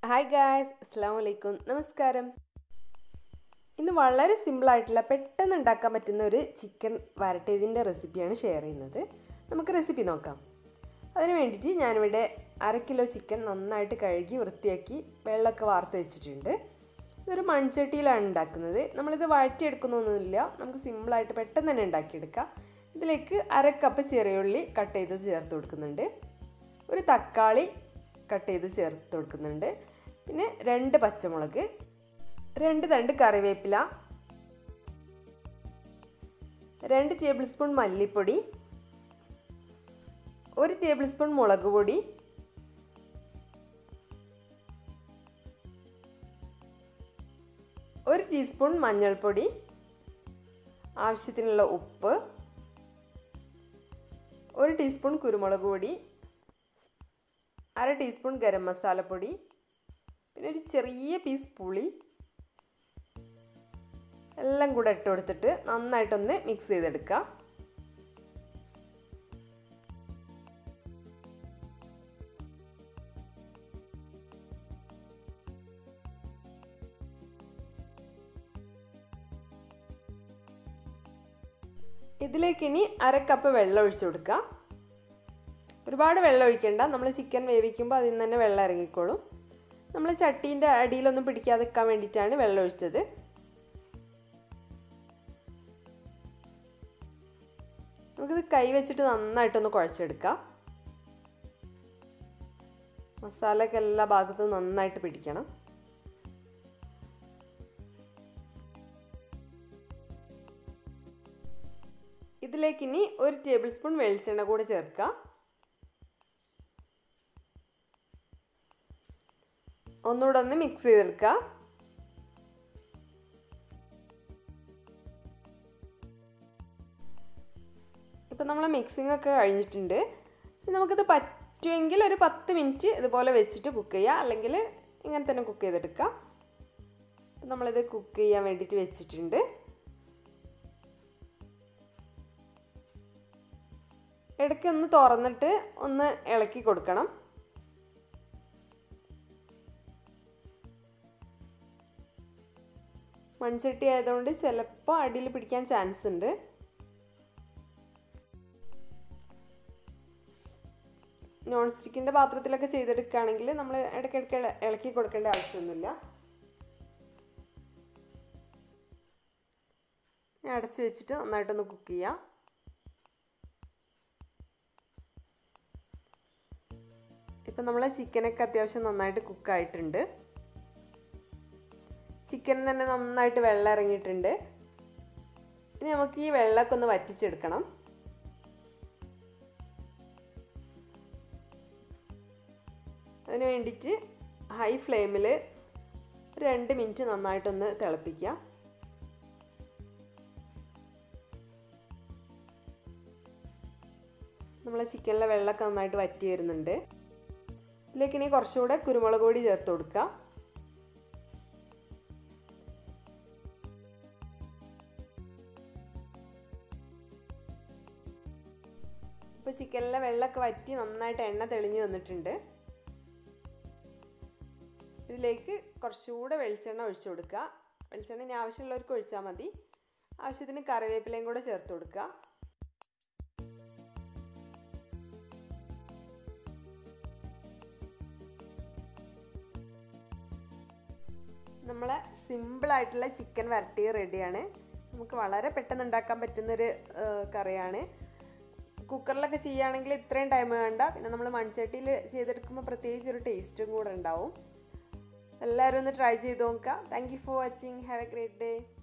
hi guys അസ്സാം വലൈക്കും നമസ്കാരം ഇന്ന് വളരെ സിമ്പിളായിട്ടുള്ള പെട്ടെന്ന് ഉണ്ടാക്കാൻ പറ്റുന്ന ഒരു ചിക്കൻ വരട്ടിയതിൻ്റെ റെസിപ്പിയാണ് ഷെയർ ചെയ്യുന്നത് നമുക്ക് റെസിപ്പി നോക്കാം അതിന് വേണ്ടിയിട്ട് ഞാനിവിടെ അര കിലോ ചിക്കൻ നന്നായിട്ട് കഴുകി വൃത്തിയാക്കി വെള്ളമൊക്കെ വാർത്ത് വെച്ചിട്ടുണ്ട് ഇതൊരു മൺചട്ടിയിലാണ് ഉണ്ടാക്കുന്നത് നമ്മളിത് വഴറ്റിയെടുക്കുന്നൊന്നുമില്ല നമുക്ക് സിമ്പിളായിട്ട് പെട്ടെന്ന് തന്നെ ഉണ്ടാക്കിയെടുക്കാം ഇതിലേക്ക് അര കപ്പ് ചെറിയുള്ളി കട്ട് ചെയ്ത് ചേർത്ത് കൊടുക്കുന്നുണ്ട് ഒരു തക്കാളി കട്ട് ചെയ്ത് ചേർത്ത് കൊടുക്കുന്നുണ്ട് പിന്നെ രണ്ട് പച്ചമുളക് രണ്ട് തണ്ട് കറിവേപ്പില രണ്ട് ടേബിൾ സ്പൂൺ മല്ലിപ്പൊടി ഒരു ടേബിൾ സ്പൂൺ മുളക് പൊടി ഒരു ടീസ്പൂൺ മഞ്ഞൾപ്പൊടി ആവശ്യത്തിനുള്ള ഉപ്പ് ഒരു ടീസ്പൂൺ കുരുമുളക് പൊടി അര ടീസ്പൂൺ ഗരം മസാലപ്പൊടി പിന്നെ ഒരു ചെറിയ പീസ് പുളി എല്ലാം കൂടെ ഇട്ട് കൊടുത്തിട്ട് നന്നായിട്ടൊന്ന് മിക്സ് ചെയ്തെടുക്കുക ഇതിലേക്ക് ഇനി അര കപ്പ് വെള്ളം ഒഴിച്ചു കൊടുക്കുക ഒരുപാട് വെള്ളം ഒഴിക്കണ്ട നമ്മൾ ചിക്കൻ വേവിക്കുമ്പോൾ അതിൽ നിന്ന് തന്നെ വെള്ളം ഇറങ്ങിക്കോളും നമ്മൾ ചട്ടീൻ്റെ അടിയിലൊന്നും പിടിക്കാതെ വെക്കാൻ വേണ്ടിയിട്ടാണ് വെള്ളം ഒഴിച്ചത് നമുക്കിത് കൈ വെച്ചിട്ട് നന്നായിട്ടൊന്ന് കുഴച്ചെടുക്കാം മസാലയൊക്കെ എല്ലാ ഭാഗത്തും നന്നായിട്ട് പിടിക്കണം ഇതിലേക്ക് ഇനി ഒരു ടേബിൾ സ്പൂൺ വെളിച്ചെണ്ണ കൂടി ചേർക്കാം ഒന്നുകൂടെ ഒന്ന് മിക്സ് ചെയ്തെടുക്കുക ഇപ്പം നമ്മൾ മിക്സിംഗ് ഒക്കെ കഴിഞ്ഞിട്ടുണ്ട് നമുക്കിത് പറ്റുമെങ്കിൽ ഒരു പത്ത് മിനിറ്റ് ഇതുപോലെ വെച്ചിട്ട് കുക്ക് ചെയ്യുക അല്ലെങ്കിൽ ഇങ്ങനെ തന്നെ കുക്ക് ചെയ്തെടുക്കാം അപ്പം നമ്മളിത് കുക്ക് ചെയ്യാൻ വേണ്ടിയിട്ട് വെച്ചിട്ടുണ്ട് ഇടയ്ക്ക് ഒന്ന് തുറന്നിട്ട് ഒന്ന് ഇളക്കി കൊടുക്കണം മൺചട്ടി ആയതുകൊണ്ട് ചിലപ്പോൾ അടിയിൽ പിടിക്കാൻ ചാൻസ് ഉണ്ട് നോൺ സ്റ്റിക്കിൻ്റെ പാത്രത്തിലൊക്കെ ചെയ്തെടുക്കുകയാണെങ്കിൽ നമ്മൾ ഇടയ്ക്കിടയ്ക്ക് ഇളക്കി കൊടുക്കേണ്ട ആവശ്യമൊന്നുമില്ല അടച്ച് വെച്ചിട്ട് നന്നായിട്ടൊന്ന് കുക്ക് ചെയ്യാം ഇപ്പം നമ്മളെ ചിക്കനൊക്കെ അത്യാവശ്യം നന്നായിട്ട് കുക്കായിട്ടുണ്ട് ചിക്കൻ തന്നെ നന്നായിട്ട് വെള്ളം ഇറങ്ങിയിട്ടുണ്ട് ഇനി നമുക്ക് ഈ വെള്ളമൊക്കെ ഒന്ന് വറ്റിച്ചെടുക്കണം അതിന് വേണ്ടിയിട്ട് ഹൈ ഫ്ലെയിമിൽ രണ്ട് മിനിറ്റ് നന്നായിട്ടൊന്ന് തിളപ്പിക്കുക നമ്മളെ ചിക്കനിലെ വെള്ളമൊക്കെ നന്നായിട്ട് വറ്റി വരുന്നുണ്ട് ഇതിലേക്ക് ഇനി കുറച്ചുകൂടെ കുരുമുളക് പൊടി ചേർത്ത് കൊടുക്കുക ഇപ്പോൾ ചിക്കനിലെ വെള്ളമൊക്കെ വറ്റി നന്നായിട്ട് എണ്ണ തെളിഞ്ഞ് വന്നിട്ടുണ്ട് ഇതിലേക്ക് കുറച്ചുകൂടെ വെളിച്ചെണ്ണ ഒഴിച്ചു കൊടുക്കുക വെളിച്ചെണ്ണ ഇനി ആവശ്യമുള്ളവർക്ക് ഒഴിച്ചാൽ മതി ആവശ്യത്തിന് കറിവേപ്പിലയും കൂടെ ചേർത്ത് കൊടുക്കുക നമ്മളെ സിമ്പിളായിട്ടുള്ള ചിക്കൻ വരട്ടി റെഡിയാണ് നമുക്ക് വളരെ പെട്ടെന്ന് ഉണ്ടാക്കാൻ പറ്റുന്നൊരു കറിയാണ് കുക്കറിലൊക്കെ ചെയ്യുകയാണെങ്കിൽ ഇത്രയും ടൈം വേണ്ട പിന്നെ നമ്മൾ മൺചട്ടിയിൽ ചെയ്തെടുക്കുമ്പോൾ പ്രത്യേകിച്ച് ഒരു ടേസ്റ്റും കൂടെ ഉണ്ടാവും എല്ലാവരും ഒന്ന് ട്രൈ ചെയ്ത് നോക്കുക thank you for watching have a great day